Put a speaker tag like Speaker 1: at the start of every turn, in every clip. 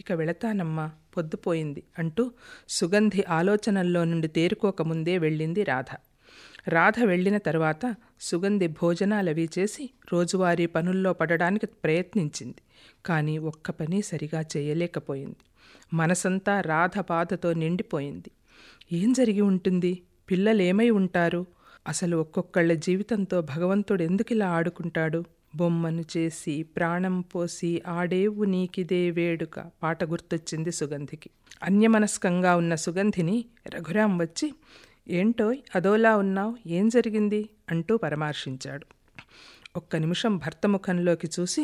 Speaker 1: ఇక వెళతానమ్మా పొద్దుపోయింది అంటూ సుగంధి ఆలోచనల్లో నుండి తేరుకోకముందే వెళ్ళింది రాధ రాధ వెళ్ళిన తర్వాత సుగంధి భోజనాలవి చేసి రోజువారీ పనుల్లో పడడానికి ప్రయత్నించింది కానీ ఒక్క పని సరిగా చేయలేకపోయింది మనసంతా రాధ బాధతో నిండిపోయింది ఏం జరిగి ఉంటుంది పిల్లలేమై ఉంటారు అసలు ఒక్కొక్కళ్ళ జీవితంతో భగవంతుడు ఎందుకిలా ఆడుకుంటాడు బొమ్మను చేసి ప్రాణం పోసి ఆడేవు నీకిదే వేడుక పాట గుర్తొచ్చింది సుగంధికి అన్యమనస్కంగా ఉన్న సుగంధిని రఘురాం వచ్చి ఏంటోయ్ అదోలా ఉన్నావు ఏం జరిగింది అంటూ పరామర్శించాడు ఒక్క నిమిషం భర్త ముఖంలోకి చూసి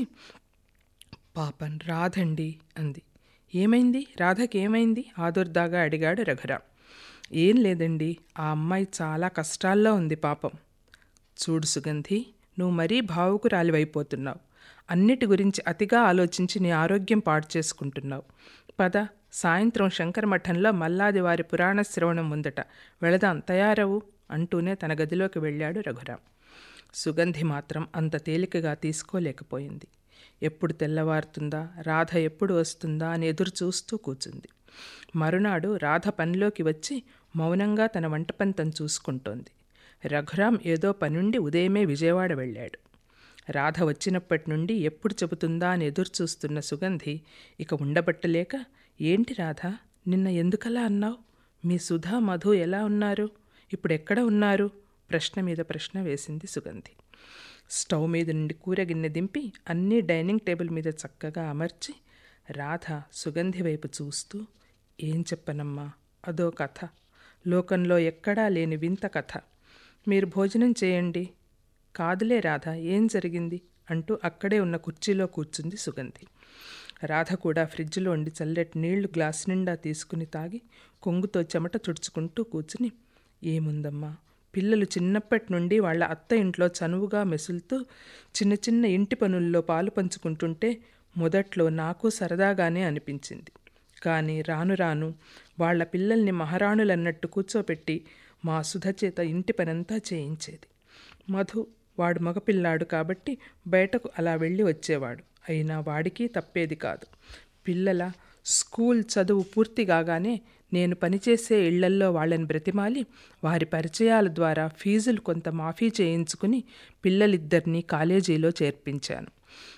Speaker 1: పాపం రాధండి అంది ఏమైంది రాధకి ఏమైంది ఆదుర్దాగా అడిగాడు రఘురాం ఏం లేదండి ఆ అమ్మాయి చాలా కష్టాల్లో ఉంది పాపం చూడు సుగంధి నువ్వు మరీ భావుకురాలివైపోతున్నావు అన్నిటి గురించి అతిగా ఆలోచించి నీ ఆరోగ్యం పాడు చేసుకుంటున్నావు పద సాయంత్రం శంకర మఠంలో మల్లాది వారి పురాణ శ్రవణం ఉందట వెళదాం తయారవు అంటూనే తన గదిలోకి వెళ్ళాడు రఘురాం సుగంధి మాత్రం అంత తేలికగా తీసుకోలేకపోయింది ఎప్పుడు తెల్లవారుతుందా రాధ ఎప్పుడు వస్తుందా అని ఎదురు చూస్తూ కూర్చుంది మరునాడు రాధ పనిలోకి వచ్చి మౌనంగా తన వంట పని తను చూసుకుంటోంది రఘురాం ఏదో పనుండి ఉదయమే విజయవాడ వెళ్ళాడు రాధ వచ్చినప్పటి నుండి ఎప్పుడు చెబుతుందా అని ఎదురు చూస్తున్న సుగంధి ఇక ఉండబట్టలేక ఏంటి రాధ నిన్న ఎందుకలా అన్నావు మీ సుధా మధు ఎలా ఉన్నారు ఇప్పుడు ఎక్కడ ఉన్నారు ప్రశ్న మీద ప్రశ్న వేసింది సుగంధి స్టవ్ మీద నుండి కూర గిన్నె దింపి అన్నీ డైనింగ్ టేబుల్ మీద చక్కగా అమర్చి రాధ సుగంధి వైపు చూస్తూ ఏం చెప్పనమ్మా అదో కథ లోకంలో ఎక్కడా లేని వింత కథ మీరు భోజనం చేయండి కాదులే రాధ ఏం జరిగింది అంటూ అక్కడే ఉన్న కుర్చీలో కూర్చుంది సుగంధి రాధ కూడా ఫ్రిడ్జ్లో ఉండి చల్లటి నీళ్లు గ్లాస్ నిండా తీసుకుని తాగి కొంగుతో చెమట తుడుచుకుంటూ కూర్చుని ఏముందమ్మా పిల్లలు చిన్నప్పటి నుండి వాళ్ళ అత్త ఇంట్లో చనువుగా మెసులుతూ చిన్న చిన్న ఇంటి పనుల్లో పాలు పంచుకుంటుంటే మొదట్లో నాకు సరదాగానే అనిపించింది కానీ రాను రాను వాళ్ళ పిల్లల్ని మహారాణులన్నట్టు కూర్చోపెట్టి మా సుధ చేత ఇంటి పనంతా చేయించేది మధు వాడు మగపిల్లాడు కాబట్టి బయటకు అలా వెళ్ళి వచ్చేవాడు అయినా వాడికి తప్పేది కాదు పిల్లల స్కూల్ చదువు పూర్తి కాగానే నేను పనిచేసే ఇళ్లల్లో వాళ్ళని బ్రతిమాలి వారి పరిచయాల ద్వారా ఫీజులు కొంత మాఫీ చేయించుకుని పిల్లలిద్దరినీ కాలేజీలో చేర్పించాను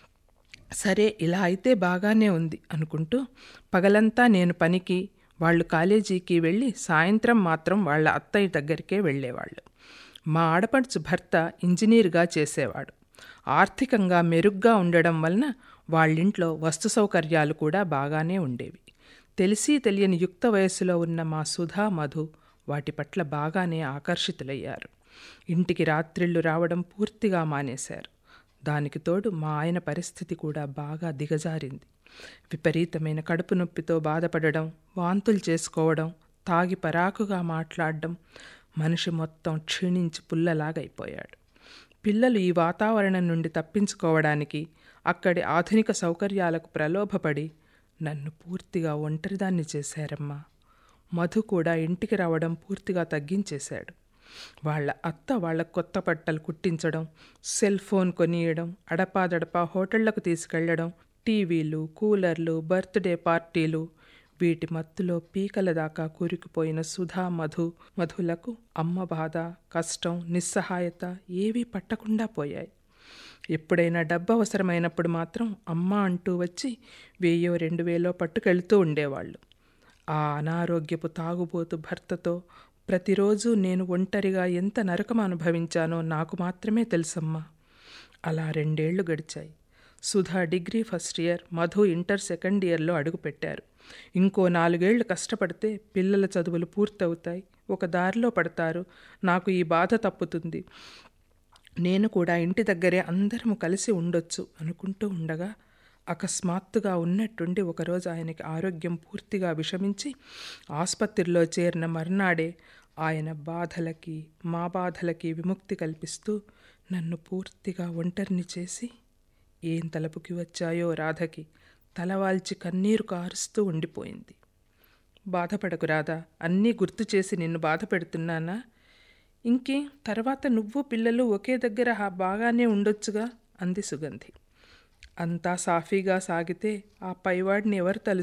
Speaker 1: సరే ఇలా అయితే బాగానే ఉంది అనుకుంటూ పగలంతా నేను పనికి వాళ్ళు కాలేజీకి వెళ్ళి సాయంత్రం మాత్రం వాళ్ళ అత్తయ్య దగ్గరికే వెళ్ళేవాళ్ళు మా ఆడపడుచు భర్త ఇంజనీర్గా చేసేవాడు ఆర్థికంగా మెరుగ్గా ఉండడం వలన వాళ్ళింట్లో వస్తు సౌకర్యాలు కూడా బాగానే ఉండేవి తెలిసి తెలియని యుక్త వయస్సులో ఉన్న మా సుధా మధు వాటి పట్ల బాగానే ఆకర్షితులయ్యారు ఇంటికి రాత్రిళ్ళు రావడం పూర్తిగా మానేశారు దానికి తోడు మా ఆయన పరిస్థితి కూడా బాగా దిగజారింది విపరీతమైన కడుపు నొప్పితో బాధపడడం వాంతులు చేసుకోవడం తాగి పరాకుగా మాట్లాడడం మనిషి మొత్తం క్షీణించి పుల్లలాగైపోయాడు పిల్లలు ఈ వాతావరణం నుండి తప్పించుకోవడానికి అక్కడి ఆధునిక సౌకర్యాలకు ప్రలోభపడి నన్ను పూర్తిగా ఒంటరిదాన్ని చేశారమ్మా మధు కూడా ఇంటికి రావడం పూర్తిగా తగ్గించేశాడు వాళ్ళ అత్త వాళ్ళ కొత్త బట్టలు కుట్టించడం సెల్ ఫోన్ కొనియడం అడపాదడపా హోటళ్లకు తీసుకెళ్లడం టీవీలు కూలర్లు బర్త్డే పార్టీలు వీటి మత్తులో పీకల దాకా కూరుకుపోయిన సుధా మధు మధులకు అమ్మ బాధ కష్టం నిస్సహాయత ఏవీ పట్టకుండా పోయాయి ఎప్పుడైనా డబ్బు అవసరమైనప్పుడు మాత్రం అమ్మ అంటూ వచ్చి వెయ్యో రెండు వేలో పట్టుకెళ్తూ ఉండేవాళ్ళు ఆ అనారోగ్యపు తాగుబోతు భర్తతో ప్రతిరోజు నేను ఒంటరిగా ఎంత నరకం అనుభవించానో నాకు మాత్రమే తెలుసమ్మా అలా రెండేళ్లు గడిచాయి Sudha degree first year Madhu inter second ఇయర్లో అడుగుపెట్టారు ఇంకో నాలుగేళ్లు కష్టపడితే పిల్లల చదువులు పూర్తవుతాయి ఒక దారిలో పడతారు నాకు ఈ బాధ తప్పుతుంది నేను కూడా ఇంటి దగ్గరే అందరము కలిసి ఉండొచ్చు అనుకుంటూ ఉండగా అకస్మాత్తుగా ఉన్నట్టుండి ఒకరోజు ఆయనకి ఆరోగ్యం పూర్తిగా విషమించి ఆసుపత్రిలో చేరిన మర్నాడే ఆయన బాధలకి మా బాధలకి విముక్తి కల్పిస్తూ నన్ను పూర్తిగా ఒంటరిని చేసి ఏం తలపుకి వచ్చాయో రాధకి తలవాల్చి కన్నీరు కారుస్తూ ఉండిపోయింది బాధపడకు రాధా అన్నీ గుర్తు చేసి నిన్ను బాధ పెడుతున్నానా ఇంకే తర్వాత నువ్వు పిల్లలు ఒకే దగ్గర బాగానే ఉండొచ్చుగా అంది సుగంధి అంతా సాఫీగా సాగితే ఆ పైవాడిని ఎవరు తలుస్తారు